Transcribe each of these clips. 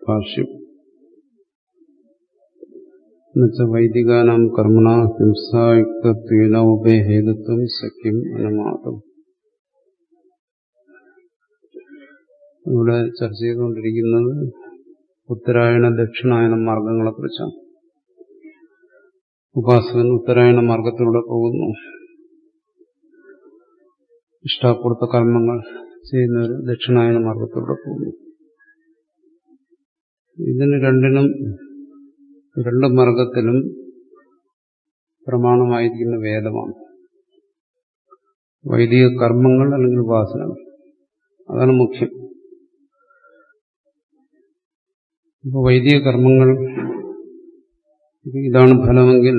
ഭാഷ്യം എന്നുവെച്ചാൽ വൈദികാനാം കർമ്മണ ഹിംസായുക്തത്വേന ഉഭയഹേതുത്വം സഖ്യം അനുമാതം ഇവിടെ ചർച്ച ചെയ്തുകൊണ്ടിരിക്കുന്നത് ഉത്തരായണ ദക്ഷിണായന മാർഗങ്ങളെക്കുറിച്ചാണ് ഉപാസകൻ ഉത്തരായണ മാർഗത്തിലൂടെ പോകുന്നു ഇഷ്ടാപൂർത്ത കർമ്മങ്ങൾ ചെയ്യുന്നവർ ദക്ഷിണായന മാർഗത്തിലൂടെ പോകുന്നു ഇതിന് രണ്ടിനും രണ്ട് മാർഗത്തിലും പ്രമാണമായിരിക്കുന്ന വേദമാണ് വൈദിക കർമ്മങ്ങൾ അല്ലെങ്കിൽ ഉപാസനകൾ അതാണ് മുഖ്യം അപ്പോൾ വൈദിക കർമ്മങ്ങൾ ഇതാണ് ഫലമെങ്കിൽ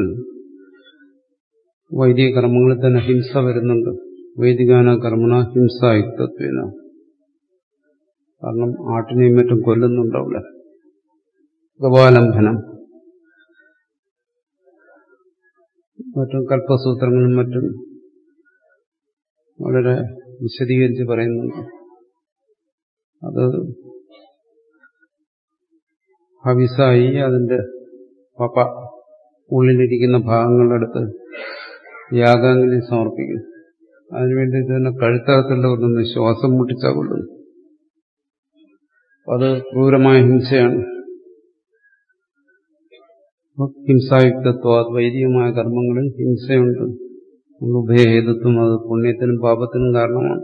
വൈദിക കർമ്മങ്ങളിൽ തന്നെ ഹിംസ വരുന്നുണ്ട് വൈദികാന കർമ്മണ ഹിംസായുക്തത്വേന കാരണം ആട്ടിനെയും മറ്റും കൊല്ലുന്നുണ്ട് അവിടെ ഗവാലംഘനം മറ്റും കൽപ്പസൂത്രങ്ങളും മറ്റും വളരെ വിശദീകരിച്ച് പറയുന്നുണ്ട് അത് ഹവിസായി അതിന്റെ പപ്പ ഉള്ളിലിരിക്കുന്ന ഭാഗങ്ങളെടുത്ത് യാഗാംഗലി സമർപ്പിക്കും അതിനുവേണ്ടി തന്നെ കഴുത്തകത്തുള്ള കൊല്ലുന്നു ശ്വാസം മുട്ടിച്ചാ കൊല്ലുന്നു അത് ക്രൂരമായ ഹിംസയാണ് ഹിംസായുക്തത്വ വൈദികമായ കർമ്മങ്ങളിൽ ഹിംസയുണ്ട് ഉഭയഹേതുത്വം അത് പുണ്യത്തിനും പാപത്തിനും കാരണമാണ്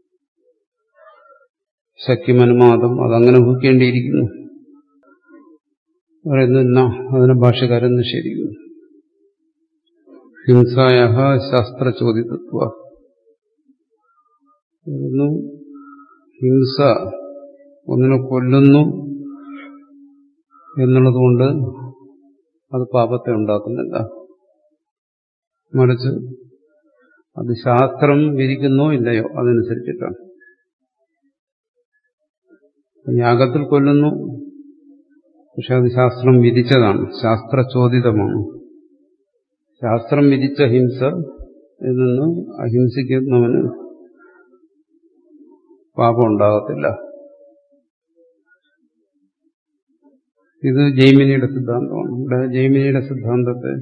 ശക്യമനുമാദം അതങ്ങനെ ഭൂക്കേണ്ടിയിരിക്കുന്നു പറയുന്നില്ല അതിനെ ഭാഷകാരൻ നിഷേധിക്കുന്നു ഹിംസായ ശാസ്ത്രചോദിതത്വ ഹിംസ ഒന്നിനെ കൊല്ലുന്നു എന്നുള്ളതുകൊണ്ട് അത് പാപത്തെ ഉണ്ടാക്കുന്നില്ല മറിച്ച് അത് ശാസ്ത്രം വിധിക്കുന്നോ ഇല്ലയോ അതനുസരിച്ചിട്ടാണ് യാഗത്തിൽ കൊല്ലുന്നു പക്ഷെ അത് ശാസ്ത്രം വിധിച്ചതാണ് ശാസ്ത്രചോദിതമാണ് ശാസ്ത്രം വിധിച്ച ഹിംസ നിന്ന് അഹിംസിക്കുന്നവന് പാപം ഉണ്ടാകത്തില്ല ഇത് ജൈമിനിയുടെ സിദ്ധാന്തമാണ് ഇവിടെ ജൈമിനിയുടെ സിദ്ധാന്തത്തെ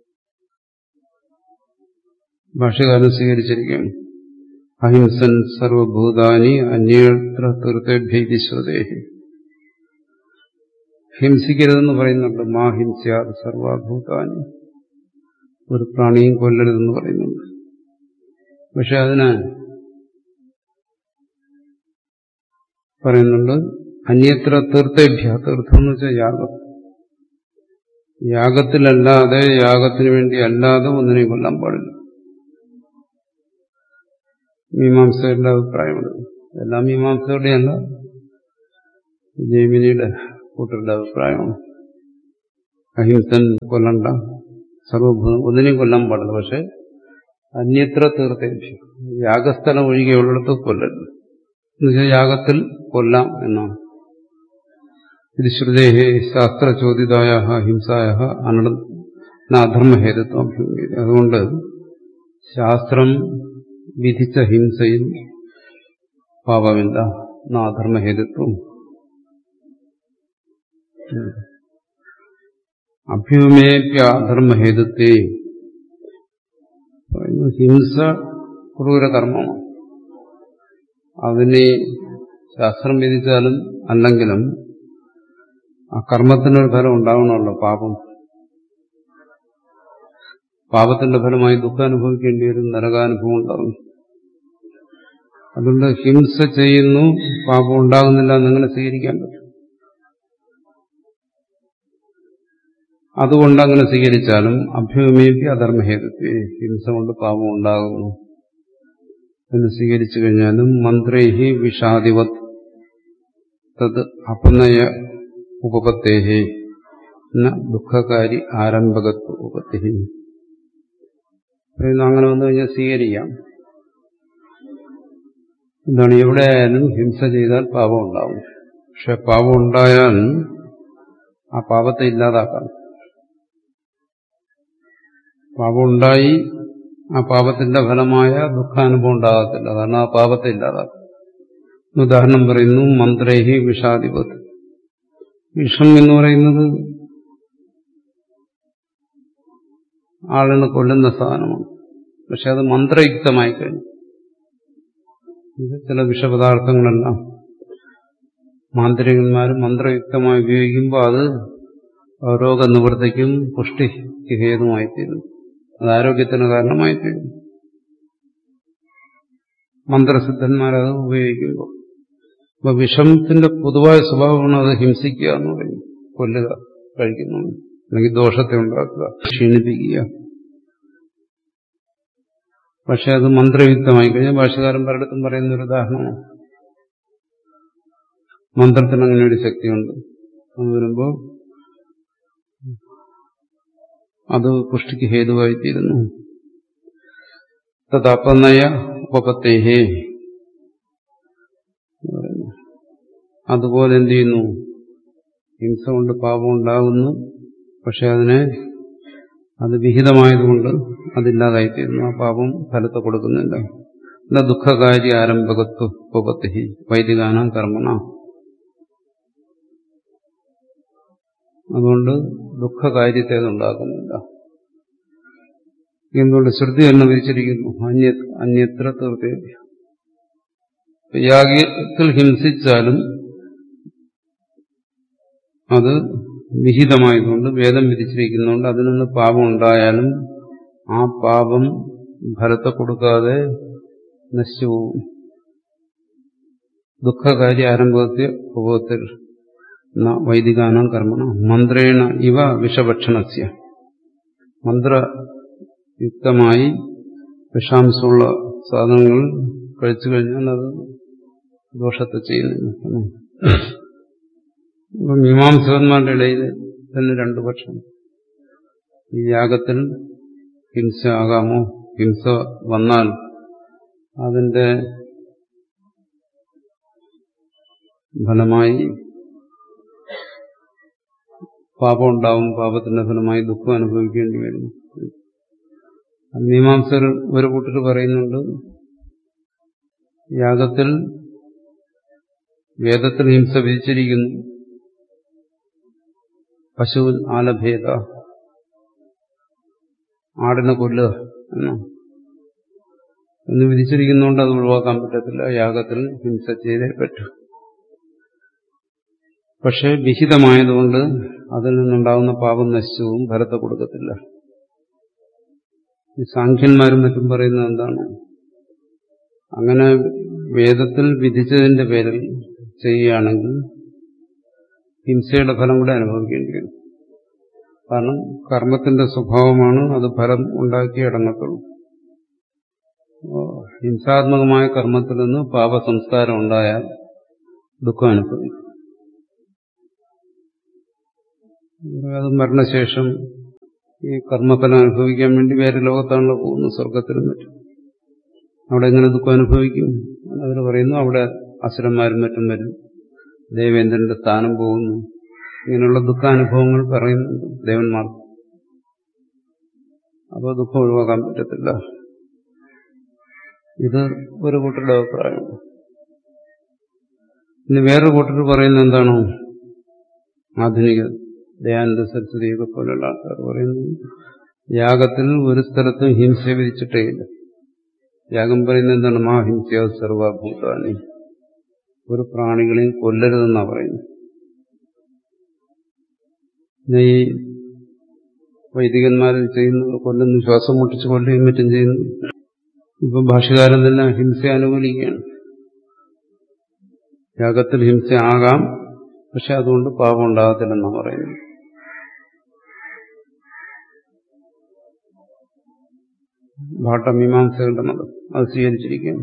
ഭാഷകാരൻ സ്വീകരിച്ചിരിക്കുകയാണ് അഹിംസൻ സർവഭൂതാനി അന്യത്ര തീർത്ഥഭ്യതിശ്വതേഹി ഹിംസിക്കരുതെന്ന് പറയുന്നുണ്ട് മാ ഹിംസ്യാത് സർവഭൂതാനി ഒരു പ്രാണിയും കൊല്ലരുതെന്ന് പറയുന്നുണ്ട് പക്ഷെ അതിന് പറയുന്നുണ്ട് അന്യത്ര തീർത്ഥഭ്യ തീർത്ഥം എന്ന് വെച്ചാൽ യാഗം യാഗത്തിലല്ലാതെ യാഗത്തിന് വേണ്ടി അല്ലാതെ ഒന്നിനെ കൊല്ലാൻ പാടില്ല മീമാംസകരുടെ അഭിപ്രായമുണ്ട് എല്ലാം മീമാംസകളുടെ അല്ല ജൈമിനിയുടെ കൂട്ടരുടെ അഭിപ്രായമാണ് അഹിംസൻ കൊല്ലണ്ട സർവഭൂതം ഒന്നിനെയും കൊല്ലാൻ പാടില്ല പക്ഷെ അന്യത്ര തീർത്ഥേഭ്യ യാഗസ്ഥലം ഒഴികെയുള്ളിടത്ത് കൊല്ലരുത് എന്നുവെച്ചാൽ യാഗത്തിൽ കൊല്ലാം എന്നാണ് ഇത് ശ്രുതേഹേ ശാസ്ത്രചോദിതായ ഹിംസായ അനധർമ്മഹേതുത്വം അതുകൊണ്ട് ശാസ്ത്രം വിധിച്ച ഹിംസയിൽ പാപമില്ല നാധർമ്മഹേതുത്വം അഭ്യൂമേപ്യാധർമ്മഹേതുത്തെ ഹിംസ ക്രൂരകർമ്മമാണ് അതിനെ ശാസ്ത്രം വിധിച്ചാലും അല്ലെങ്കിലും ആ കർമ്മത്തിനൊരു ഫലം ഉണ്ടാവണമല്ലോ പാപം പാപത്തിന്റെ ഫലമായി ദുഃഖം അനുഭവിക്കേണ്ടി വരും നരകാനുഭവം ഉണ്ടാകും അതുകൊണ്ട് ഹിംസ ചെയ്യുന്നു പാപം ഉണ്ടാകുന്നില്ല എന്നിങ്ങനെ സ്വീകരിക്കാൻ പറ്റും അതുകൊണ്ട് അങ്ങനെ സ്വീകരിച്ചാലും അഭ്യൂമേപി അധർമ്മഹേതുത്വേ ഹിംസ കൊണ്ട് പാപം ഉണ്ടാകുന്നു എന്ന് സ്വീകരിച്ചു കഴിഞ്ഞാലും മന്ത്രേഹി വിഷാദിവത് തത് അപനയ ഉപപത്തേഹി ദുഃഖകാരി ആരംഭകത്വ ഉപത്തി അങ്ങനെ വന്നു കഴിഞ്ഞാൽ സ്വീകരിക്കാം എന്താണ് എവിടെ ആയാലും ഹിംസ ചെയ്താൽ പാപം ഉണ്ടാവും പക്ഷെ പാപം ഉണ്ടായാൽ ആ പാപത്തെ ഇല്ലാതാക്കാം പാപം ഉണ്ടായി ആ പാപത്തിന്റെ ഫലമായ ദുഃഖാനുഭവം ഉണ്ടാകത്തില്ല കാരണം ആ പാപത്തെ ഇല്ലാതാക്കും ഉദാഹരണം പറയുന്നു മന്ത്രേഹി വിഷാധിപത് വിഷം എന്ന് പറയുന്നത് ആളിനെ കൊല്ലുന്ന സാധനമാണ് പക്ഷെ അത് മന്ത്രയുക്തമായി കഴിഞ്ഞു ഇത് ചില വിഷപദാർത്ഥങ്ങളെല്ലാം മാന്ത്രികന്മാർ മന്ത്രയുക്തമായി ഉപയോഗിക്കുമ്പോൾ അത് രോഗനിവൃത്തിക്കും പുഷ്ടിക്ക് ഹേതുമായിത്തീരുന്നു അത് ആരോഗ്യത്തിന് കാരണമായിത്തീരുന്നു മന്ത്രസിദ്ധന്മാരത് ഉപയോഗിക്കുമ്പോൾ അപ്പൊ വിഷമത്തിന്റെ പൊതുവായ സ്വഭാവമാണ് അത് ഹിംസിക്കുക എന്ന് പറയുന്നത് കൊല്ലുക കഴിക്കുന്നു അല്ലെങ്കിൽ ദോഷത്തെ ഉണ്ടാക്കുക ക്ഷീണിപ്പിക്കുക പക്ഷെ അത് മന്ത്രയുക്തമായി കഴിഞ്ഞാൽ ഭാഷകാരൻ പലയിടത്തും പറയുന്ന ഒരു ഉദാഹരണമാണ് മന്ത്രത്തിന് അങ്ങനെ ഒരു ശക്തിയുണ്ട് അത് വരുമ്പോൾ അത് പുഷ്ടിക്ക് ഹേതുവായിത്തീരുന്നു തഥാപ്പനയ ഉപപത്തേഹേ അതുപോലെ എന്ത് ചെയ്യുന്നു ഹിംസ കൊണ്ട് പാപം ഉണ്ടാകുന്നു പക്ഷെ അതിനെ അത് വിഹിതമായതുകൊണ്ട് അതില്ലാതായിത്തീരുന്നു ആ പാപം ഫലത്തെ കൊടുക്കുന്നില്ല എന്നാ ദുഃഖകാരി ആരംഭകത്വ ഉപപത്തി വൈദികാന കർമ്മണ അതുകൊണ്ട് ദുഃഖകാര്യത്തെ അതുണ്ടാക്കുന്നില്ല എന്തുകൊണ്ട് ശ്രുതി തന്നെ വിരിച്ചിരിക്കുന്നു അന്യ അന്യത്ര തീർത്തേഭ്യ യാഗത്തിൽ ഹിംസിച്ചാലും അത് വിഹിതമായതുകൊണ്ട് വേദം വിധിച്ചിരിക്കുന്നതുകൊണ്ട് അതിൽ നിന്ന് പാപം ഉണ്ടായാലും ആ പാപം ഫലത്തെ കൊടുക്കാതെ നശിച്ചു പോകും ദുഃഖകാര്യ ആരംഭത്തെ ഉപത്തിൽ വൈദികാനം കർമ്മണ മന്ത്രേണ ഇവ വിഷഭക്ഷണസ്യ മന്ത്രയുക്തമായി വിഷാംശമുള്ള സാധനങ്ങൾ കഴിച്ചു കഴിഞ്ഞാൽ അത് ദോഷത്തെ ചെയ്യുന്നില്ല ഇപ്പം മീമാംസകന്മാരുടെ ഇടയിൽ തന്നെ രണ്ടു പക്ഷം ഈ യാഗത്തിൽ ഹിംസ ആകാമോ ഹിംസ വന്നാൽ അതിന്റെ ഫലമായി പാപം ഉണ്ടാവും പാപത്തിന്റെ ഫലമായി ദുഃഖം അനുഭവിക്കേണ്ടി വരും മീമാംസകർ ഒരു കൂട്ടർ പറയുന്നുണ്ട് യാഗത്തിൽ വേദത്തിൽ ഹിംസ വിധിച്ചിരിക്കുന്നു പശു ആലഭേദ ആടിനെ കൊല്ലുക എന്നാ എന്ന് വിധിച്ചിരിക്കുന്നതുകൊണ്ട് അത് ഒഴിവാക്കാൻ പറ്റത്തില്ല യാഗത്തിൽ ഹിംസ ചെയ്തേ പറ്റൂ പക്ഷെ വിഹിതമായതുകൊണ്ട് അതിൽ നിന്നുണ്ടാകുന്ന പാപം നശിച്ചവും ഫലത്തെ കൊടുക്കത്തില്ല ഈ സാഖ്യന്മാരും മറ്റും പറയുന്നത് എന്താണ് അങ്ങനെ വേദത്തിൽ വിധിച്ചതിന്റെ പേരിൽ ചെയ്യുകയാണെങ്കിൽ ഹിംസയുടെ ഫലം കൂടെ അനുഭവിക്കേണ്ടി വരും കാരണം കർമ്മത്തിന്റെ സ്വഭാവമാണ് അത് ഫലം ഉണ്ടാക്കി അടങ്ങത്തുള്ളൂ ഹിംസാത്മകമായ കർമ്മത്തിൽ നിന്ന് പാപസംസ്കാരം ഉണ്ടായാൽ ദുഃഖം അനുഭവിക്കും അത് മരണശേഷം ഈ കർമ്മഫലം അനുഭവിക്കാൻ വേണ്ടി വേറെ ലോകത്താണല്ലോ പോകുന്നത് സ്വർഗത്തിലും മറ്റും അവിടെ എങ്ങനെ ദുഃഖം അനുഭവിക്കും അവർ പറയുന്നു അവിടെ അസുരന്മാരും മറ്റും വരും ദേവേന്ദ്രന്റെ സ്ഥാനം പോകുന്നു ഇങ്ങനെയുള്ള ദുഃഖാനുഭവങ്ങൾ പറയുന്നുണ്ട് ദേവന്മാർ അപ്പോൾ ദുഃഖം ഒഴിവാക്കാൻ പറ്റത്തില്ല ഇത് ഒരു കൂട്ടരുടെ അഭിപ്രായമാണ് ഇനി വേറൊരു കൂട്ടർ പറയുന്നത് എന്താണോ ആധുനിക ദയാനന്ദ സരസ്വതിയൊക്കെ പോലുള്ള ആൾക്കാർ പറയുന്നു യാഗത്തിൽ ഒരു സ്ഥലത്തും ഹിംസ വിധിച്ചിട്ടേ ഇല്ല യാഗം പറയുന്നത് എന്താണ് മാ ഹിംസ സർവഭൂതാനി ഒരു പ്രാണികളെയും കൊല്ലരുതെന്നാ പറയുന്നത് പിന്നെ ഈ വൈദികന്മാരിൽ ചെയ്യുന്നത് കൊല്ലുന്നു ശ്വാസം മുട്ടിച്ച് കൊല്ലുകയും മറ്റും ചെയ്യുന്നു ഇപ്പൊ ഭാഷകാരൻ തന്നെ ഹിംസ അനുകൂലിക്കുകയാണ് യാഗത്തിൽ ഹിംസ ആകാം പക്ഷെ അതുകൊണ്ട് പാപം ഉണ്ടാകത്തില്ലെന്നാണ് പറയുന്നത് ഭാട്ടമീമാംസകളുടെ മതം അത് സ്വീകരിച്ചിരിക്കുകയാണ്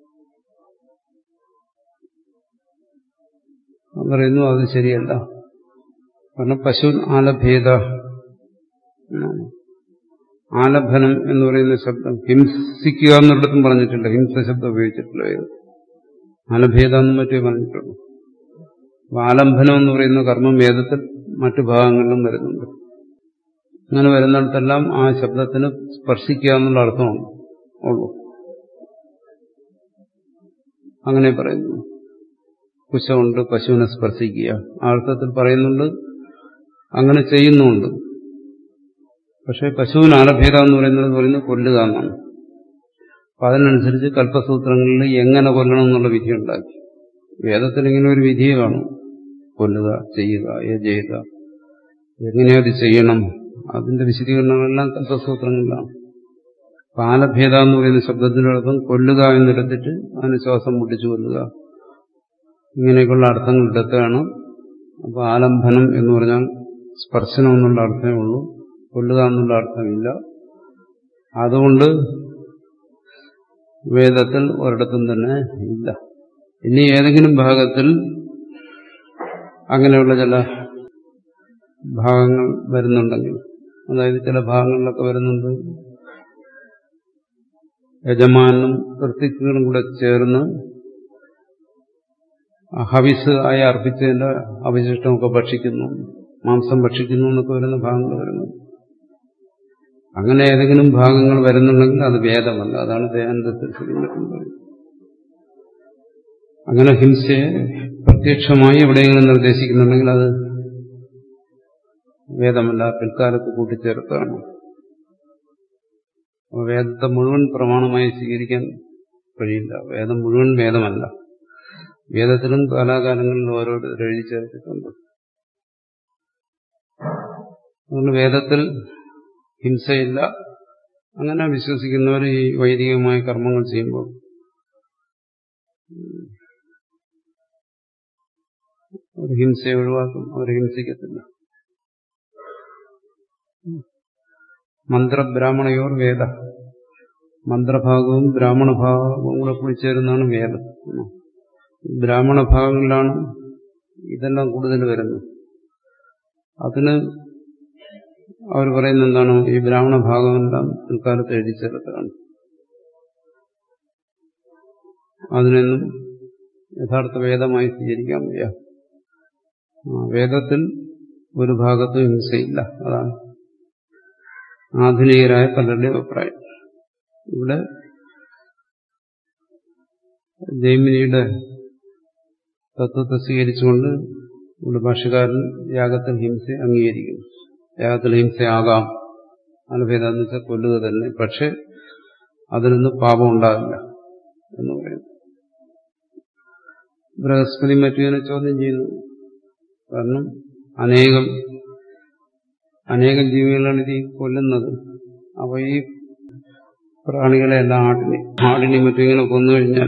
പറയുന്നു അത് ശരിയല്ല കാരണം പശു ആലഭേദ ആലഭനം എന്ന് പറയുന്ന ശബ്ദം ഹിംസിക്കുക എന്നിടത്തും പറഞ്ഞിട്ടില്ല ഹിംസ ശബ്ദം ഉപയോഗിച്ചിട്ടില്ല ഇത് ആലഭേദ എന്നും മറ്റേ പറഞ്ഞിട്ടുള്ളൂ ആലംബനം എന്ന് പറയുന്ന കർമ്മം വേദത്തിൽ മറ്റു ഭാഗങ്ങളിലും വരുന്നുണ്ട് അങ്ങനെ വരുന്നിടത്തെല്ലാം ആ ശബ്ദത്തിന് സ്പർശിക്കുക എന്നുള്ള അർത്ഥമാണ് ഉള്ളൂ അങ്ങനെ പറയുന്നു കുശമുണ്ട് പശുവിനെ സ്പർശിക്കുക ആ അർത്ഥത്തിൽ പറയുന്നുണ്ട് അങ്ങനെ ചെയ്യുന്നുണ്ട് പക്ഷെ പശുവിന് ആലഭേദ എന്ന് പറയുന്നത് പറയുന്നത് കൊല്ലുക എന്നാണ് അപ്പൊ അതിനനുസരിച്ച് കൽപ്പസൂത്രങ്ങളിൽ എങ്ങനെ കൊല്ലണം എന്നുള്ള വിധി ഉണ്ടാക്കി വേദത്തിൽ ഇങ്ങനെ ഒരു വിധിയെ കാണും കൊല്ലുക ചെയ്യുക ഏ ചെയ്യുക എങ്ങനെ അത് ചെയ്യണം അതിന്റെ വിശദീകരണങ്ങളെല്ലാം കൽപ്പസൂത്രങ്ങളിലാണ് പാലഭേദ എന്ന് പറയുന്ന ശബ്ദത്തിനർത്ഥം കൊല്ലുക എന്നെടുത്തിട്ട് അതിന് ശ്വാസം മുട്ടിച്ചു കൊല്ലുക ഇങ്ങനെയൊക്കെയുള്ള അർത്ഥങ്ങൾ എടുത്താണ് അപ്പൊ ആലംബനം എന്ന് പറഞ്ഞാൽ സ്പർശനം എന്നുള്ള അർത്ഥമേ ഉള്ളൂ കൊല്ലുക എന്നുള്ള അർത്ഥമില്ല അതുകൊണ്ട് വേദത്തിൽ ഒരിടത്തും തന്നെ ഇല്ല ഇനി ഏതെങ്കിലും ഭാഗത്തിൽ അങ്ങനെയുള്ള ചില ഭാഗങ്ങൾ വരുന്നുണ്ടെങ്കിൽ അതായത് ചില ഭാഗങ്ങളിലൊക്കെ വരുന്നുണ്ട് യജമാനും ഋത്തിക്കുകളും കൂടെ ചേർന്ന് ഹവിസ് ആയി അർപ്പിച്ചതിന്റെ അവശിഷ്ടമൊക്കെ ഭക്ഷിക്കുന്നു മാംസം ഭക്ഷിക്കുന്നു എന്നൊക്കെ വരുന്ന ഭാഗങ്ങൾ വരുന്നു അങ്ങനെ ഏതെങ്കിലും ഭാഗങ്ങൾ വരുന്നുണ്ടെങ്കിൽ അത് വേദമല്ല അതാണ് ദയാനന്ദത്തിൽ പറയുന്നത് അങ്ങനെ ഹിംസയെ പ്രത്യക്ഷമായി എവിടെയെങ്കിലും നിർദ്ദേശിക്കുന്നുണ്ടെങ്കിൽ അത് വേദമല്ല പിൽക്കാലത്ത് കൂട്ടിച്ചേർത്താണ് അപ്പോൾ വേദത്തെ മുഴുവൻ പ്രമാണമായി സ്വീകരിക്കാൻ കഴിയില്ല വേദം മുഴുവൻ വേദമല്ല വേദത്തിലും കാലാകാലങ്ങളിൽ ഓരോരുത്തർ എഴുതി ചേർത്തിട്ടുണ്ട് അതുകൊണ്ട് വേദത്തിൽ ഹിംസയില്ല അങ്ങനെ വിശ്വസിക്കുന്നവർ ഈ വൈദികമായ കർമ്മങ്ങൾ ചെയ്യുമ്പോൾ ഒരു ഹിംസയെ ഒഴിവാക്കും അവർ ഹിംസിക്കത്തില്ല മന്ത്രബ്രാഹ്മണയോർ വേദ മന്ത്രഭാഗവും ബ്രാഹ്മണ ഭാഗവും കൂടെ കൂടി ചേരുന്നതാണ് വേദം ബ്രാഹ്മണ ഭാഗങ്ങളിലാണ് ഇതെല്ലാം കൂടുതൽ വരുന്നത് അതിന് അവർ പറയുന്ന എന്താണ് ഈ ബ്രാഹ്മണ ഭാഗമെല്ലാം പിൽക്കാലത്ത് എഴുതി ചേർത്തതാണ് അതിനൊന്നും യഥാർത്ഥ വേദമായി സ്വീകരിക്കാൻ വയ്യ വേദത്തിൽ ഒരു ഭാഗത്തും ഹിംസയില്ല അതാണ് ആധുനികരായ പലരുടെയും അഭിപ്രായം ഇവിടെ ജൈമിനിയുടെ തത്വത്തെ സ്വീകരിച്ചുകൊണ്ട് ഇവിടെ ഭാഷകാരൻ യാഗത്തിൽ ഹിംസ അംഗീകരിക്കുന്നു യാഗത്തിൽ ഹിംസയാകാം അനുഭേദം എന്ന് വെച്ചാൽ കൊല്ലുക തന്നെ പക്ഷെ അതിൽ നിന്ന് പാപം ഉണ്ടാകില്ല എന്ന് പറയുന്നു ബൃഹസ്പതി മറ്റുവിനെ ചോദ്യം ചെയ്യുന്നു കാരണം അനേകം അനേകം ജീവികളാണ് ഇത് കൊല്ലുന്നത് അപ്പൊ ഈ പ്രാണികളെല്ലാം ആടിനെ ആടിനെ മറ്റും ഇങ്ങനെ കൊന്നു കഴിഞ്ഞാൽ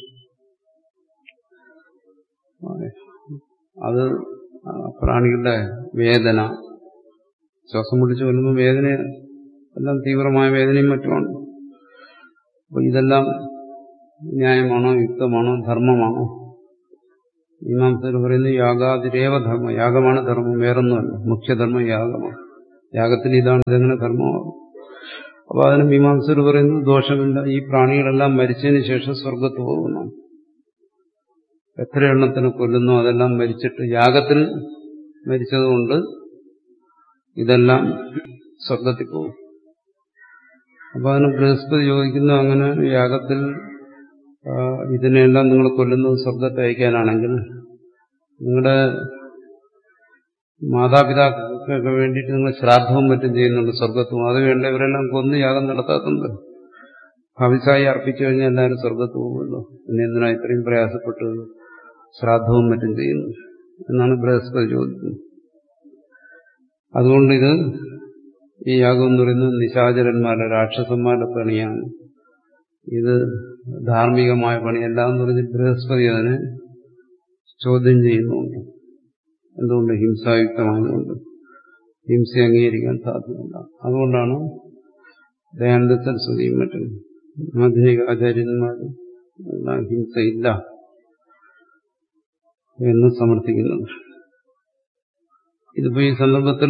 അത് പ്രാണികളുടെ വേദന ശ്വാസം പിടിച്ച് കൊല്ലുമ്പോൾ വേദന എല്ലാം തീവ്രമായ വേദനയും മറ്റുമാണ് അപ്പൊ ഇതെല്ലാം ന്യായമാണോ യുക്തമാണോ ധർമ്മമാണോ മീമാംസകർ പറയുന്നത് യാഗാതിരേവ ധർമ്മം യാഗമാണ് ധർമ്മം വേറൊന്നുമല്ല മുഖ്യധർമ്മം യാഗമാണ് യാഗത്തിന് ഇതാണ് ഇതെങ്ങനെ ധർമ്മമാകും അപ്പൊ അതിന് മീമാംസകർ പറയുന്നത് ദോഷമില്ല ഈ പ്രാണികളെല്ലാം മരിച്ചതിന് ശേഷം സ്വർഗത്ത് പോകുന്നു എത്ര എണ്ണത്തിന് കൊല്ലുന്നു അതെല്ലാം മരിച്ചിട്ട് യാഗത്തിൽ മരിച്ചതുകൊണ്ട് ഇതെല്ലാം സ്വർഗത്തിൽ പോകും അപ്പൊ അതിന് ബൃഹസ്പതി ചോദിക്കുന്നു അങ്ങനെ യാഗത്തിൽ ഇതിനെല്ലാം നിങ്ങൾ കൊല്ലുന്നത് സ്വർഗത്തെ അയക്കാനാണെങ്കിൽ നിങ്ങളുടെ മാതാപിതാക്കൾക്ക് വേണ്ടിയിട്ട് നിങ്ങൾ ശ്രാദ്ധവും മറ്റും ചെയ്യുന്നുണ്ട് സ്വർഗത്തും അത് വേണ്ട ഇവരെല്ലാം കൊന്ന് യാഗം നടത്താത്തുണ്ട് ഭവിസായി അർപ്പിച്ചു കഴിഞ്ഞാൽ എല്ലാവരും സ്വർഗത്ത് പോകുമല്ലോ പിന്നെ എന്തിനാ ഇത്രയും പ്രയാസപ്പെട്ട് ശ്രാദ്ധവും മറ്റും ചെയ്യുന്നു എന്നാണ് ബൃഹസ്പതി ചോദിക്കുന്നത് അതുകൊണ്ട് ഇത് ഈ യാഗം എന്ന് പറയുന്നത് നിശാചരന്മാരുടെ രാക്ഷസന്മാരുടെ പണിയാണ് ഇത് ധാർമ്മികമായ പണിയല്ല എന്ന് പറഞ്ഞ് ബൃഹസ്പതി അതിനെ ചോദ്യം ചെയ്യുന്നുണ്ട് എന്തുകൊണ്ട് ഹിംസായുക്തമായതുകൊണ്ട് ഹിംസ അംഗീകരിക്കാൻ സാധ്യമല്ല അതുകൊണ്ടാണ് ദയാനന്ദ സരസ്വതിയും മറ്റും ആധുനിക ആചാര്യന്മാരും ഹിംസയില്ല എന്ന് സമർത്ഥിക്കുന്നത് ഇതിപ്പോ ഈ സന്ദർഭത്തിൽ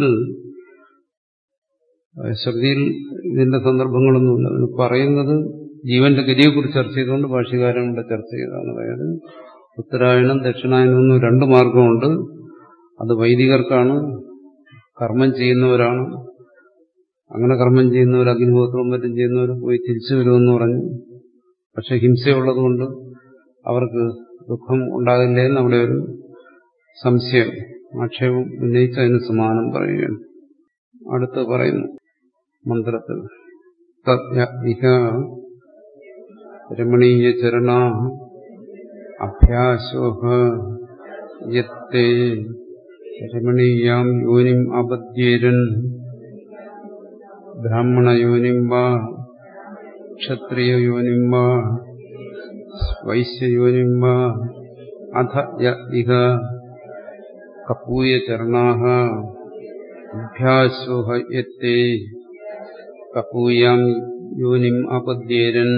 ശ്രുതിയിൽ ഇതിന്റെ സന്ദർഭങ്ങളൊന്നുമില്ല അതിന് പറയുന്നത് ജീവന്റെ ഗതിയെക്കുറിച്ച് ചർച്ച ചെയ്തുകൊണ്ട് ഭാഷ്യകാരൻ ഇവിടെ ചർച്ച ചെയ്തതാണ് അതായത് ഉത്തരായണം ദക്ഷിണായനം എന്നും രണ്ട് മാർഗമുണ്ട് അത് വൈദികർക്കാണ് കർമ്മം ചെയ്യുന്നവരാണ് അങ്ങനെ കർമ്മം ചെയ്യുന്നവർ അഗ്നിഹോത്രവും മറ്റും ചെയ്യുന്നവർ പോയി തിരിച്ചു വരുമെന്ന് പറഞ്ഞു പക്ഷെ ഹിംസയുള്ളതുകൊണ്ട് അവർക്ക് ദുഃഖം ഉണ്ടാകില്ലേ എന്ന് അവിടെ ഒരു സംശയം ആക്ഷേപം ഉന്നയിച്ചതിന് സമാനം പറയുകയാണ് അടുത്ത് പറയുന്നു മന്ത്രത്തിൽ ഇഹ രമണീയ ചരണ അഭ്യാസോഹ യത്തെ രമണീയാം യോനിം അപദ്യേരൻ ബ്രാഹ്മണയോനിം വാ ക്ഷത്രിയയോനിം വാ വൈശ്യയോനിം വാ അധ യ ഇഹ കപൂയചരണാഹ അഭ്യാസോഹ യത്തെ കപൂയാം യോനിം അപദ്യേരൻ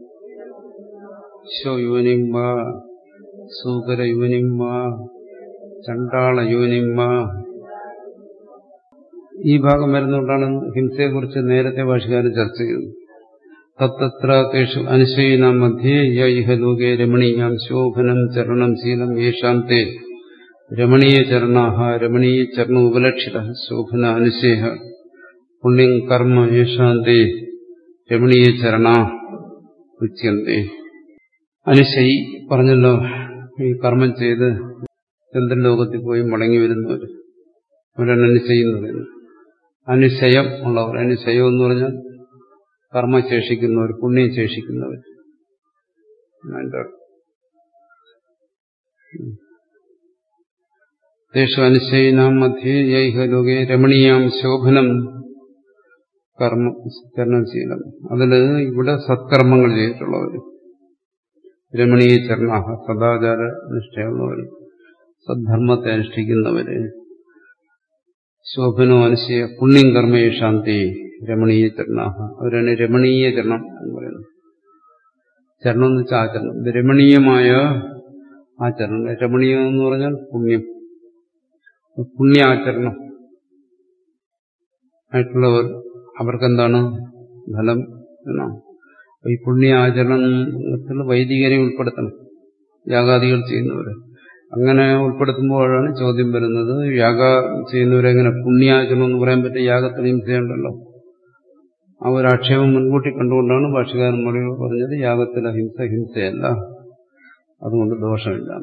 ശോയോനിം വാ സൂകരയോനിം വാ ചണ്ടാളയോനിം വാ ഈ ഭാഗം വരുന്നതുകൊണ്ടാണ് ഹിംസയെക്കുറിച്ച് നേരത്തെ ഭാഷകാരൻ ചർച്ച ചെയ്തത് തത്തത്ര തേഷു അനുശയന മധ്യേ യൈഹ ലോകേ രമണീയാം ശോഭനം ചരണം ശീലം യേഷാം തേ രമണീയ ചരണാഹ രമണീയ ചരണ ഉപലക്ഷിത ശോഭന അനുശേഹ പുണ്യം കർമ്മ യേഷാന്തേ രമണീയ ചരണ ഉച്യന്തേ അനുശയി പറഞ്ഞല്ലോ ഈ കർമ്മം ചെയ്ത് ചന്ദ്രലോകത്തിൽ പോയി മടങ്ങി വരുന്നവർ അവരാണ് അനുശയി എന്ന് പറയുന്നത് അനുശയം ഉള്ളവർ അനുശയം എന്ന് പറഞ്ഞാൽ കർമ്മം ശേഷിക്കുന്നവർ പുണ്യം ശേഷിക്കുന്നവർ തേഷു അനുശയിനാം മധ്യേ യൈഹ ലോകേ രമണീയാം ശോഭനം കർമ്മ ചരണശീലം അതിൽ ഇവിടെ സത്കർമ്മങ്ങൾ ചെയ്തിട്ടുള്ളവർ രമണീയ ചരണാഹ സദാചാര നിഷ്ഠയുള്ളവർ സദ്ധർമ്മത്തെ അനുഷ്ഠിക്കുന്നവര് ശോഭനോ അനുശയ പുണ്യം കർമ്മയെ ശാന്തി രമണീയ ചരണാഹ അവരാണ് രമണീയ ചരണം എന്ന് പറയുന്നത് ചരണം എന്ന് വെച്ചാൽ ആചരണം ഇത് രമണീയമായ ആചരണം രമണീയം എന്ന് പറഞ്ഞാൽ പുണ്യം പുണ്യാചരണം ആയിട്ടുള്ളവർ അവർക്കെന്താണ് ഫലം എന്നാണ് ഈ പുണ്യാചരണത്തിൽ വൈദികരെ ഉൾപ്പെടുത്തണം യാഗാദികൾ ചെയ്യുന്നവര് അങ്ങനെ ഉൾപ്പെടുത്തുമ്പോഴാണ് ചോദ്യം വരുന്നത് യാഗ ചെയ്യുന്നവരെങ്ങനെ പുണ്യാചരണം എന്ന് പറയാൻ പറ്റിയ യാഗത്തിന് ഹിംസയുണ്ടല്ലോ ആ ഒരു ആക്ഷേപം മുൻകൂട്ടി കണ്ടുകൊണ്ടാണ് ഭാഷകാരൻ മറുപടി പറഞ്ഞത് യാഗത്തിൽ അഹിംസ ഹിംസയല്ല അതുകൊണ്ട് ദോഷമില്ല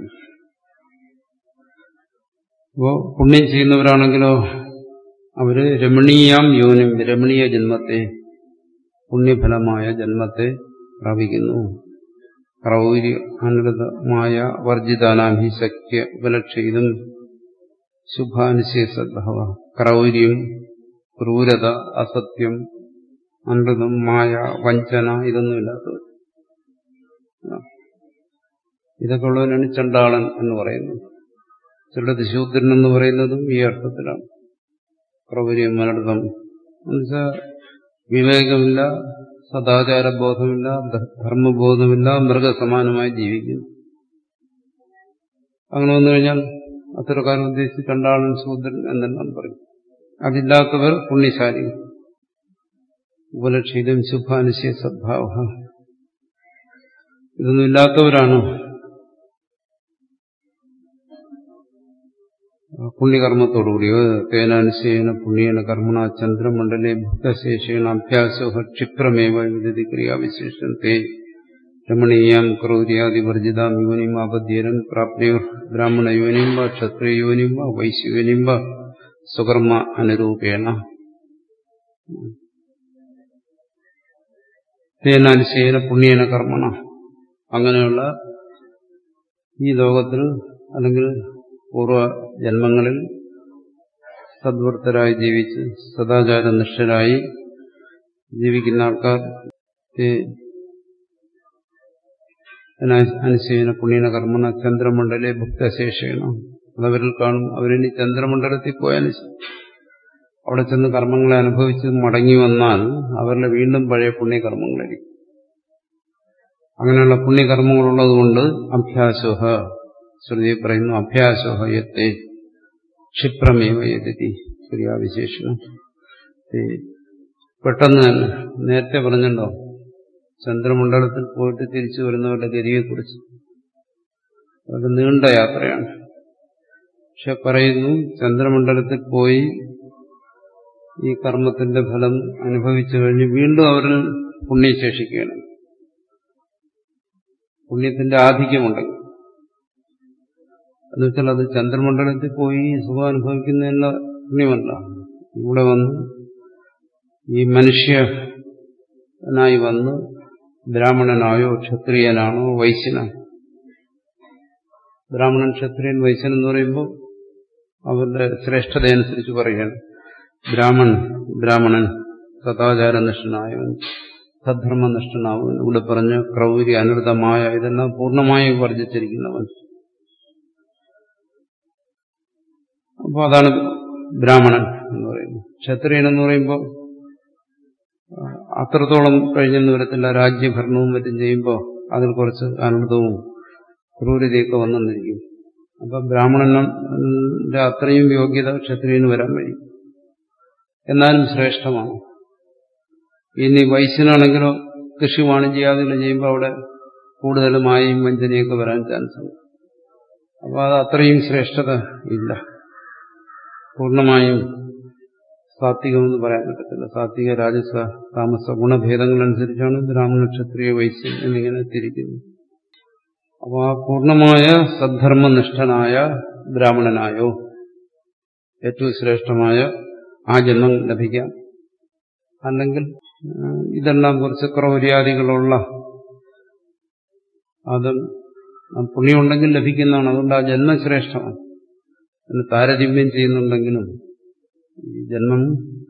അപ്പോ പുണ്യം ചെയ്യുന്നവരാണെങ്കിലോ അവര് രമണീയാം യോനും രമണീയ ജന്മത്തെ പുണ്യഫലമായ ജന്മത്തെ പ്രാപിക്കുന്നു ക്രൗര്യ അനൃതമായ വർജിതാനാം ഹി ശക്യ ഉപലക്ഷിതും ശുഭാനുശേഷദ്ഭവ ക്രൗര്യം ക്രൂരത അസത്യം അനൃതം മായ വഞ്ചന ഇതൊന്നുമില്ലാത്തവർ ഇതൊക്കെ ഉള്ളവനാണ് ചണ്ടാളൻ എന്ന് പറയുന്നത് ചിലത് ശൂദ്രൻ എന്ന് പറയുന്നതും ഈ അർത്ഥത്തിലാണ് ക്രൗര്യം അനൃതം എന്നുവെച്ചാൽ വിവേകമില്ല സദാചാരബോധമില്ല ധർമ്മബോധമില്ല മൃഗസമാനമായി ജീവിക്കുന്നു അങ്ങനെ വന്നു കഴിഞ്ഞാൽ അത്തരക്കാരൻ ഉദ്ദേശിച്ച് ചണ്ടാളൻ ശൂദ്രൻ എന്നെല്ലാം പറയും അതില്ലാത്തവർ പുണ്യശാലികൾ ഉപലക്ഷിതം ശുഭാനുശയ സദ്ഭാവ ഇതൊന്നും ഇല്ലാത്തവരാണ് പുണ്യകർമ്മത്തോടുകൂടി തേനാനുശേന പുണ്യേന കർമ്മണ ചന്ദ്രമണ്ഡലെ ഭക്തശേഷേണ അഭ്യാസോ ക്ഷിപ്രമേവ വിദതി ക്രിയാവിശേഷം തേ രമണീയാം ക്രൗര്യാദിവർജിതാം യോനിം ആപദ്യേരം പ്രാപ്തിയോർ ബ്രാഹ്മണയോനിം വ ക്ഷത്രിയോനിം വ വൈശ്യോനിം വ സ്വകർമ്മ അനുരൂപേണ തേനാനുശേന പുണ്യേന കർമ്മണ അങ്ങനെയുള്ള ഈ ലോകത്തിൽ അല്ലെങ്കിൽ പൂർവ ജന്മങ്ങളിൽ സദ്വൃത്തരായി ജീവിച്ച് സദാചാരനിഷ്ഠരായി ജീവിക്കുന്ന ആൾക്കാർ അനുശയന പുണ്യന കർമ്മണ ചന്ദ്രമണ്ഡലെ ഭുക്തശേഷേണ അതവരിൽ കാണും അവരിനി ചന്ദ്രമണ്ഡലത്തിൽ പോയാൽ അവിടെ ചെന്ന് കർമ്മങ്ങളെ അനുഭവിച്ച് മടങ്ങി വന്നാൽ അവരുടെ വീണ്ടും പഴയ പുണ്യകർമ്മങ്ങളായിരിക്കും അങ്ങനെയുള്ള പുണ്യകർമ്മങ്ങളുള്ളതുകൊണ്ട് അഭ്യാസോഹ ശ്രുതി പറയുന്നു അഭ്യാസോഹ യത്തെ ക്ഷിപ്രമേവ യതി ക്രിയാവിശേഷണം പെട്ടെന്ന് തന്നെ നേരത്തെ പറഞ്ഞല്ലോ ചന്ദ്രമണ്ഡലത്തിൽ പോയിട്ട് തിരിച്ചു വരുന്നവരുടെ ഗതിയെക്കുറിച്ച് അത് നീണ്ട യാത്രയാണ് പക്ഷെ പറയുന്നു ചന്ദ്രമണ്ഡലത്തിൽ പോയി ഈ കർമ്മത്തിന്റെ ഫലം അനുഭവിച്ചു കഴിഞ്ഞ് വീണ്ടും അവരിൽ പുണ്യം ശേഷിക്കുകയാണ് പുണ്യത്തിന്റെ ആധിക്യമുണ്ടെങ്കിൽ എന്നുവെച്ചാൽ അത് ചന്ദ്രമണ്ഡലത്തിൽ പോയി സുഖം അനുഭവിക്കുന്നതിനുള്ള പുണ്യമല്ല ഇവിടെ വന്ന് ഈ മനുഷ്യനായി വന്ന് ബ്രാഹ്മണനായോ ക്ഷത്രിയനാണോ വൈശ്യനാണോ ബ്രാഹ്മണൻ ക്ഷത്രിയൻ വൈശ്യൻ എന്ന് പറയുമ്പോൾ അവരുടെ ശ്രേഷ്ഠതയനുസരിച്ച് പറയുകയാണ് ബ്രാഹ്മൺ ബ്രാഹ്മണൻ സദാചാരനിഷ്ഠനായവൻ സദ്ധർമ്മനിഷ്ഠനാവൻ ഇവിടെ പറഞ്ഞ ക്രൗരി അനൃതമായ ഇതെല്ലാം പൂർണ്ണമായി വർജിച്ചിരിക്കുന്നവൻ അപ്പോൾ അതാണ് ബ്രാഹ്മണൻ എന്ന് പറയുന്നത് ക്ഷത്രിയൻ എന്ന് പറയുമ്പോൾ അത്രത്തോളം കഴിഞ്ഞെന്ന് വരത്തില്ല രാജ്യഭരണവും മറ്റും ചെയ്യുമ്പോൾ അതിൽ കുറച്ച് അനൃതവും ക്രൂരതയൊക്കെ വന്നെന്നിരിക്കും അപ്പൊ ബ്രാഹ്മണന്റെ അത്രയും യോഗ്യത ക്ഷത്രിയന് വരാൻ കഴിയും എന്നാലും ശ്രേഷ്ഠമാണ് ഇനി വൈശ്യനാണെങ്കിലോ കൃഷി വാണിജ്യാദികൾ ചെയ്യുമ്പോൾ അവിടെ കൂടുതൽ മായയും വഞ്ചനയൊക്കെ വരാൻ ചാൻസ് ഉണ്ട് അപ്പോൾ അത് അത്രയും ശ്രേഷ്ഠത ഇല്ല പൂർണ്ണമായും സാത്വികമെന്ന് പറയാൻ പറ്റത്തില്ല സാത്വിക രാജസ താമസ ഗുണഭേദങ്ങളനുസരിച്ചാണ് ബ്രാഹ്മണ ക്ഷത്രിയ വൈശ്യം എന്നിങ്ങനെ തിരിക്കുന്നത് അപ്പോൾ ആ പൂർണ്ണമായ സദ്ധർമ്മനിഷ്ഠനായ ബ്രാഹ്മണനായോ ഏറ്റവും ശ്രേഷ്ഠമായ ആ ജന്മം ലഭിക്കാം അല്ലെങ്കിൽ ഇതെല്ലാം കുറച്ച് ക്രൗര്യാദികളുള്ള അത് പുണ്യമുണ്ടെങ്കിൽ ലഭിക്കുന്നതാണ് അതുകൊണ്ട് ആ ജന്മം ശ്രേഷ്ഠമാണ് അതിന് താരതമ്യം ചെയ്യുന്നുണ്ടെങ്കിലും ഈ ജന്മം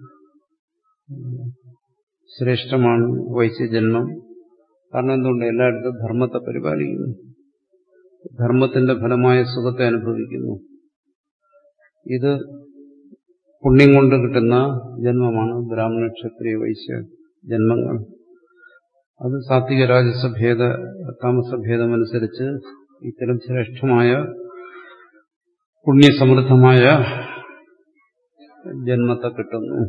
ശ്രേഷ്ഠമാണ് വൈശ്യജന്മം കാരണം എന്തുകൊണ്ട് എല്ലായിടത്തും ധർമ്മത്തെ പരിപാലിക്കുന്നു ധർമ്മത്തിന്റെ ഫലമായ സുഖത്തെ അനുഭവിക്കുന്നു ഇത് പുണ്യം കൊണ്ട് കിട്ടുന്ന ജന്മമാണ് ബ്രാഹ്മണ ക്ഷത്രിയ വൈശ്യ ജന്മങ്ങൾ അത് സാത്വിക രാജസഭേദ താമസഭേദമനുസരിച്ച് ഇത്തരം ശ്രേഷ്ഠമായ പുണ്യസമൃദ്ധമായ ജന്മത്തെ കിട്ടുന്നു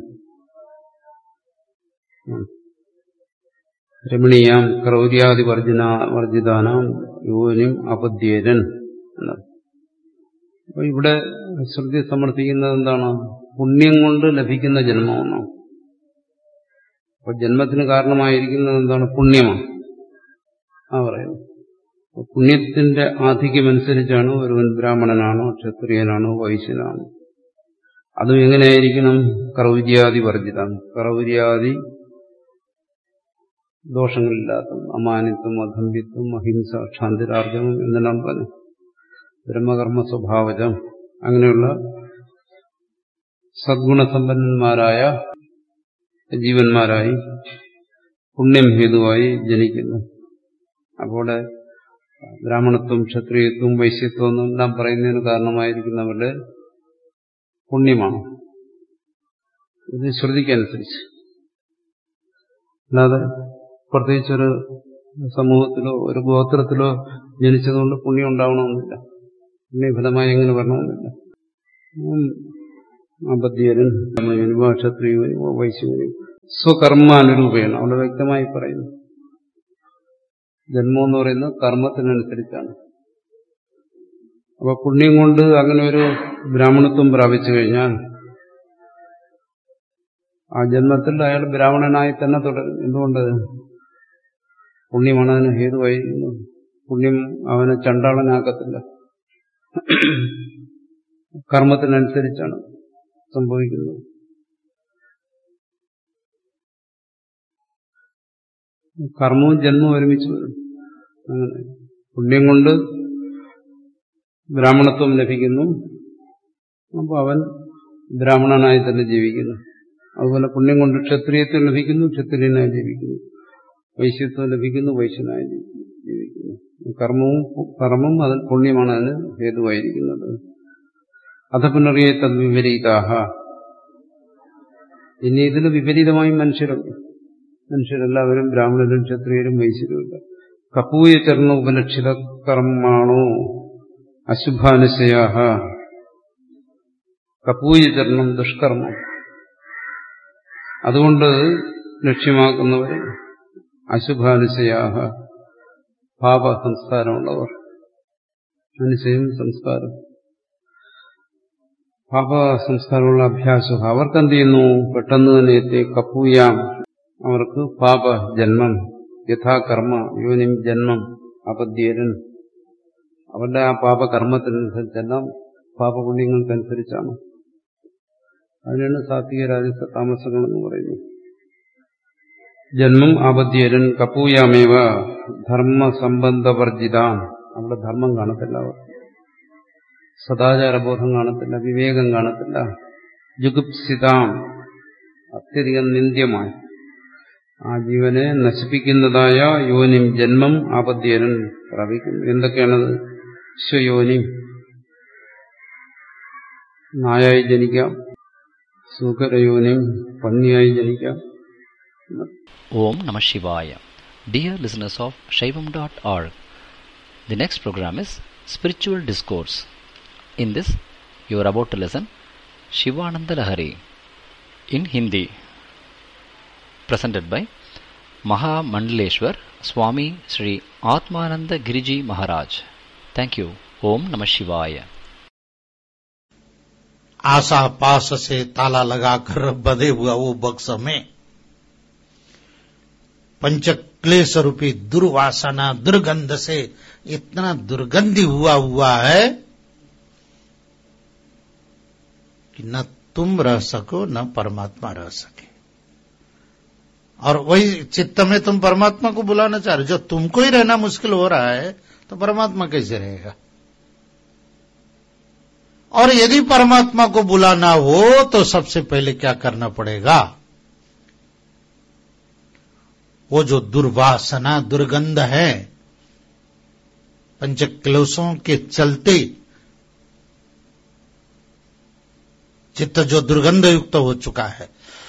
രമണീയാം ക്രൗര്യാദി വർജിന വർജിതാനാം യോനിം അപദ്യേരൻ എന്നാണ് അപ്പൊ ഇവിടെ ശ്രുതി സമർത്ഥിക്കുന്നത് എന്താണ് പുണ്യം കൊണ്ട് ലഭിക്കുന്ന ജന്മമെന്നോ അപ്പൊ ജന്മത്തിന് കാരണമായിരിക്കുന്നത് എന്താണ് പുണ്യമാണ് ആ പറയുന്നു പുണ്യത്തിന്റെ ആധിക്യമനുസരിച്ചാണ് ഒരുവൻ ബ്രാഹ്മണനാണോ ക്ഷത്രിയനാണോ വൈശ്യനാണോ അതും എങ്ങനെയായിരിക്കണം ക്രൗര്യാദി വർജിതം ക്രൗര്യാദി ദോഷങ്ങളില്ലാത്ത അമാനിത്വം അധമ്പിത്വം അഹിംസ ക്ഷാന്തിരാർജവം എന്നെല്ലാം പറഞ്ഞു ബ്രഹ്മകർമ്മ സ്വഭാവജം അങ്ങനെയുള്ള സദ്ഗുണസമ്പന്നന്മാരായ ജീവന്മാരായി പുണ്യം ഹേതുവായി ജനിക്കുന്നു അപ്പോൾ ബ്രാഹ്മണത്വം ക്ഷത്രിയത്വം വൈശ്യത്വം എന്നെല്ലാം പറയുന്നതിന് കാരണമായിരിക്കുന്നവരുടെ പുണ്യമാണ് ഇത് ശ്രുതിക്കനുസരിച്ച് അല്ലാതെ പ്രത്യേകിച്ചൊരു സമൂഹത്തിലോ ഒരു ഗോത്രത്തിലോ ജനിച്ചതുകൊണ്ട് പുണ്യം ഉണ്ടാവണമെന്നില്ല പുണ്യഫലമായി എങ്ങനെ വരണമെന്നില്ല അബദ്ധ്യരൻ ക്ഷത്രിയുവനും വൈശ്യവനും സ്വകർമാനുരൂപേണ അവിടെ വ്യക്തമായി പറയുന്നു ജന്മം എന്ന് പറയുന്നത് കർമ്മത്തിനനുസരിച്ചാണ് അപ്പൊ പുണ്യം കൊണ്ട് അങ്ങനെ ഒരു ബ്രാഹ്മണത്വം പ്രാപിച്ചു കഴിഞ്ഞാൽ ആ ജന്മത്തിൽ അയാൾ ബ്രാഹ്മണനായി തന്നെ തുടരും എന്തുകൊണ്ട് പുണ്യമാണ് അതിന് ഹേതുവായിരിക്കുന്നത് പുണ്യം അവനെ ചണ്ടാളനാക്കത്തില്ല കർമ്മത്തിനനുസരിച്ചാണ് സംഭവിക്കുന്നത് കർമ്മവും ജന്മവും ഒരുമിച്ച് വരും അങ്ങനെ പുണ്യം കൊണ്ട് ബ്രാഹ്മണത്വം ലഭിക്കുന്നു അപ്പോൾ അവൻ ബ്രാഹ്മണനായി തന്നെ ജീവിക്കുന്നു അതുപോലെ പുണ്യം കൊണ്ട് ക്ഷത്രിയത്വം ലഭിക്കുന്നു ക്ഷത്രിയനായി ജീവിക്കുന്നു വൈശ്യത്വം ലഭിക്കുന്നു വൈശ്യനായി ജീവിക്കുന്നു കർമ്മവും കർമ്മം അതിൽ പുണ്യമാണ് അതിന് ഹേതുവായിരിക്കുന്നത് അത പുനറിയ തദ്വിപരീതാഹ ഇനി ഇതിൽ വിപരീതമായി മനുഷ്യരുണ്ട് മനുഷ്യരെല്ലാവരും ബ്രാഹ്മണരും ക്ഷത്രിയരും വൈശ്യരുമില്ല കപൂയ ചർണ ഉപലക്ഷിത കർമാണോ അശുഭാനുശയാഹ കപൂയചരണം ദുഷ്കർമ്മം അതുകൊണ്ട് ലക്ഷ്യമാക്കുന്നവർ അശുഭാനുശയാഹ പാപ സംസ്കാരമുള്ളവർ അനുശയം സംസ്കാരം പാപ സംസ്കാരമുള്ള അഭ്യാസം അവർക്കെന്ത് ചെയ്യുന്നു പെട്ടെന്ന് തന്നെ എത്തി കപ്പൂയാം അവർക്ക് പാപ ജന്മം യഥാകർമ്മ യോനിം ജന്മം അപദ്യരൻ അവരുടെ ആ പാപകർമ്മത്തിനനുസരിച്ചെല്ലാം പാപപുണ്യങ്ങൾക്കനുസരിച്ചാണ് അതിനാണ് സാത്വിക രാജസ താമസങ്ങൾ എന്ന് പറയുന്നത് ജന്മം ആപദ്യരൻ കപ്പൂയാമേവ ധർമ്മസംബന്ധവർജിതാം അവിടെ ധർമ്മം കാണത്തില്ല അവർ സദാചാരബോധം കാണത്തില്ല വിവേകം കാണത്തില്ല ജുഗുപ്സിതാം അത്യധികം നിന്ദ്യമായി ആ ജീവനെ നശിപ്പിക്കുന്നതായ യോനിം ജന്മം ആപദ്യരൻ പ്രാപിക്കുന്നു എന്തൊക്കെയാണത് സ്വയോനി നായായി ജനിക്കാം സൂകരയോനിം പന്നിയായി ജനിക്കാം Om Namah Shivaya. Dear listeners of Shaivam.org, the next program is Spiritual Discourse. In this, you are about to listen Shivananda Lahari in Hindi, presented by Maha Mandaleshwar Swami Sri Atmananda Giriji Maharaj. Thank you. Om Namah Shivaya. आशा पास से ताला लगाकर बंधे हुआ वो बक्स में पंच क्लेश रूपी दुर्वासना दुर्गंध से इतना दुर्गंधी हुआ हुआ है कि न तुम रह सको न परमात्मा रह सके और वही चित्त में तुम परमात्मा को बुलाना चाह रहे हो जो तुमको ही रहना मुश्किल हो रहा है तो परमात्मा कैसे रहेगा और यदि परमात्मा को बुलाना हो तो सबसे पहले क्या करना पड़ेगा वो जो दुर्वासना दुर्गंध है पंच क्लेशों के चलते चित्त जो दुर्गंध युक्त हो चुका है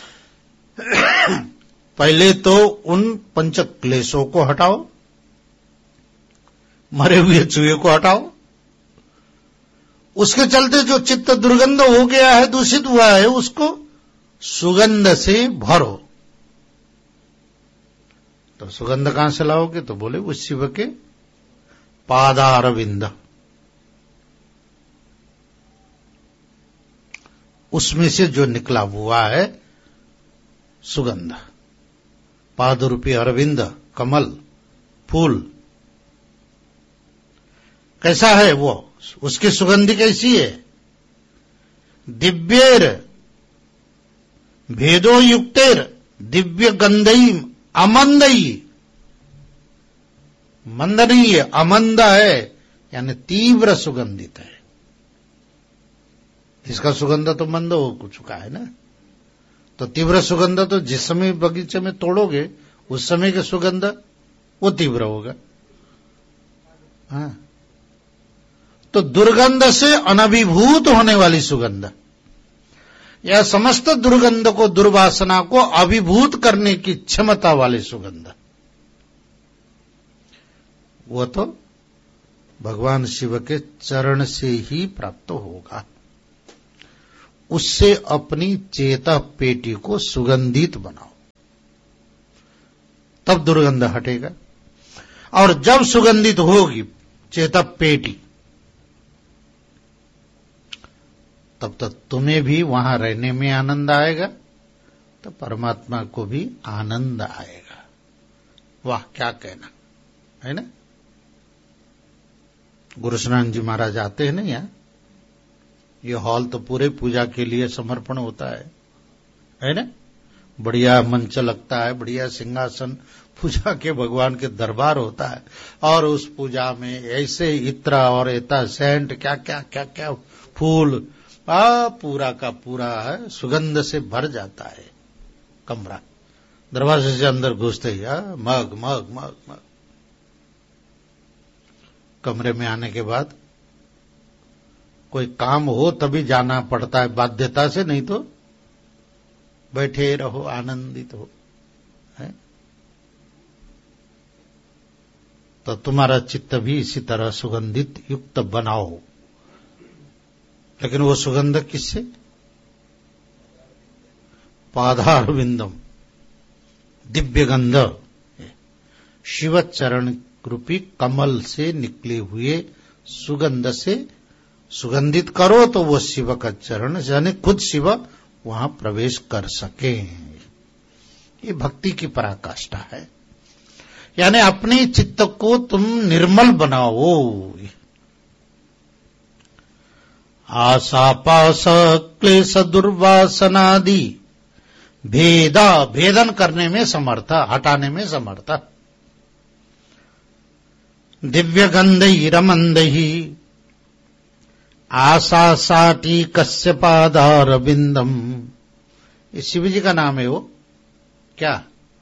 पहले तो उन पंच क्लेशों को हटाओ मरे हुए चूहे को हटाओ उसके चलते जो चित्त दुर्गंध हो गया है दूषित हुआ है उसको सुगंध से भरो तो सुगंध कहां से लाओगे तो बोले उस शिव के पादारविंद उसमें से जो निकला हुआ है सुगंध पादरूपी अरविंद कमल फूल कैसा है वो उसकी सुगंधि कैसी है दिव्येर भेदो युक्तेर दिव्य गंधई अमंदई मंद नहीं है अमंद है यानी तीव्र सुगंधित है इसका सुगंध तो मंद हो चुका है ना तो तीव्र सुगंध तो जिस समय बगीचे में तोड़ोगे उस समय की सुगंध वो तीव्र होगा हाँ तो दुर्गंध से अनभिभूत होने वाली सुगंध यह समस्त दुर्गंध को दुर्वासना को अभिभूत करने की क्षमता वाली सुगंध वो तो भगवान शिव के चरण से ही प्राप्त होगा उससे अपनी चेता पेटी को सुगंधित बनाओ तब दुर्गंध हटेगा और जब सुगंधित होगी चेता पेटी तब तक तुम्हें भी वहां रहने में आनंद आएगा तो परमात्मा को भी आनंद आएगा वाह क्या कहना है ना गुरुस्नान जी महाराज आते हैं ना यहाँ ये हॉल तो पूरे पूजा के लिए समर्पण होता है है ना बढ़िया मंच लगता है बढ़िया सिंहासन पूजा के भगवान के दरबार होता है और उस पूजा में ऐसे इत्र और एता सेंट क्या क्या क्या क्या फूल आ पूरा का पूरा है सुगंध से भर जाता है कमरा दरवाजे से अंदर घुसते ही मग मग मग मग कमरे में आने के बाद कोई काम हो तभी जाना पड़ता है बाध्यता से नहीं तो बैठे रहो आनंदित हो है तो तुम्हारा चित्त भी इसी तरह सुगंधित युक्त बनाओ लेकिन वो सुगंध किससे पाधार विंदम दिव्य गंध शिव चरण रूपी कमल से निकले हुए सुगंध से सुगंधित करो तो वो शिव का चरण यानी खुद शिव वहां प्रवेश कर सके ये भक्ति की पराकाष्ठा है यानी अपने चित्त को तुम निर्मल बनाओ आशापाश क्लेश दुर्वासनादि भेदा भेदन करने में समर्थ हटाने में समर्थ दिव्य गंध रमंद ही आशा साटी कश्यपादार बिंदम ये शिव जी का नाम है वो क्या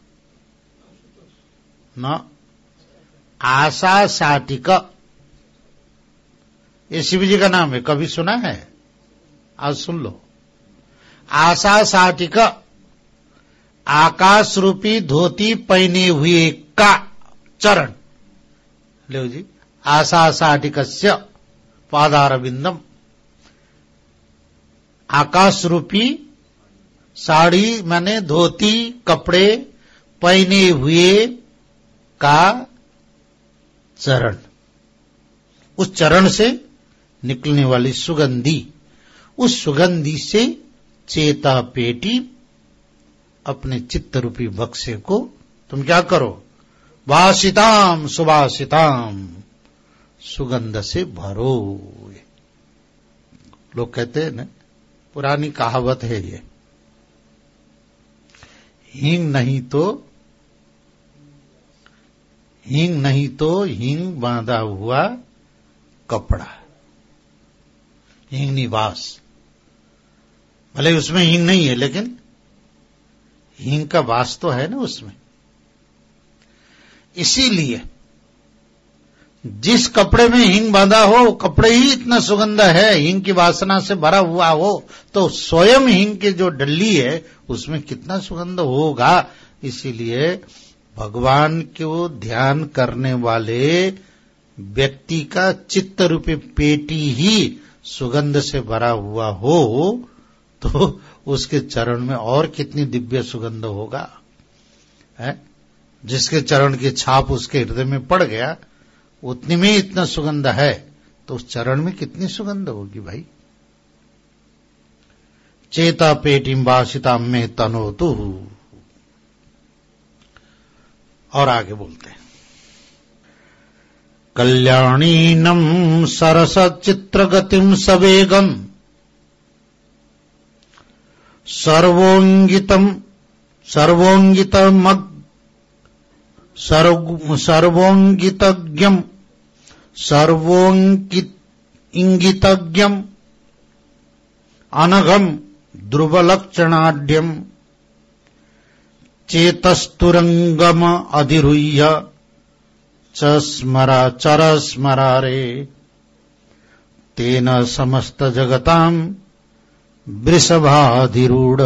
न आशा साटिक ये शिव जी का नाम है कभी सुना है आज सुन लो आशा साटिक आकाश रूपी धोती पहने हुए का चरण लो जी आशा साटिक पादार बिंदम आकाश रूपी साड़ी माने धोती कपड़े पहने हुए का चरण उस चरण से निकलने वाली सुगंधी उस सुगंधी से चेता पेटी अपने चित्त रूपी बक्से को तुम क्या करो वासिताम सुभाषिताम सुगंध से भरो लोग कहते हैं ना पुरानी कहावत है ये हींग नहीं तो हींग नहीं तो हींग बांधा हुआ कपड़ा हींग निवास भले उसमें हींग नहीं है लेकिन हींग का वास तो है ना उसमें इसीलिए जिस कपड़े में हींग बांधा हो कपड़े ही इतना सुगंध है हींग की वासना से भरा हुआ हो तो स्वयं हींग की जो डल्ली है उसमें कितना सुगंध होगा इसीलिए भगवान को ध्यान करने वाले व्यक्ति का चित्त रूपी पेटी ही सुगंध से भरा हुआ हो तो उसके चरण में और कितनी दिव्य सुगंध होगा है जिसके चरण की छाप उसके हृदय में पड़ गया उतनी में इतना सुगंध है तो उस चरण में कितनी सुगंध होगी भाई चेता पेटिम बासिता में तनो तू और आगे बोलते हैं कल्याणीनम सरस चित्र गतिम सवेगम सर्वोंगितम सर्वोंगित मग सर्वोंगितज्ञम सर्वोंगित इंगितज्ञम अनघम ध्रुवलक्षणाढ्यम चेतस्तुरंगम अधिरुह्य च स्मरा चर स्मरारे तेन समस्त जगताम वृषभाधिरूढ़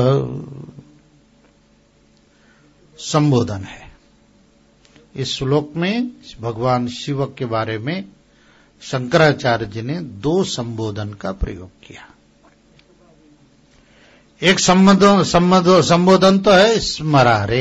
संबोधन है इस श्लोक में भगवान शिव के बारे में शंकराचार्य जी ने दो संबोधन का प्रयोग किया एक संबोधन संबोधन तो है स्मरारे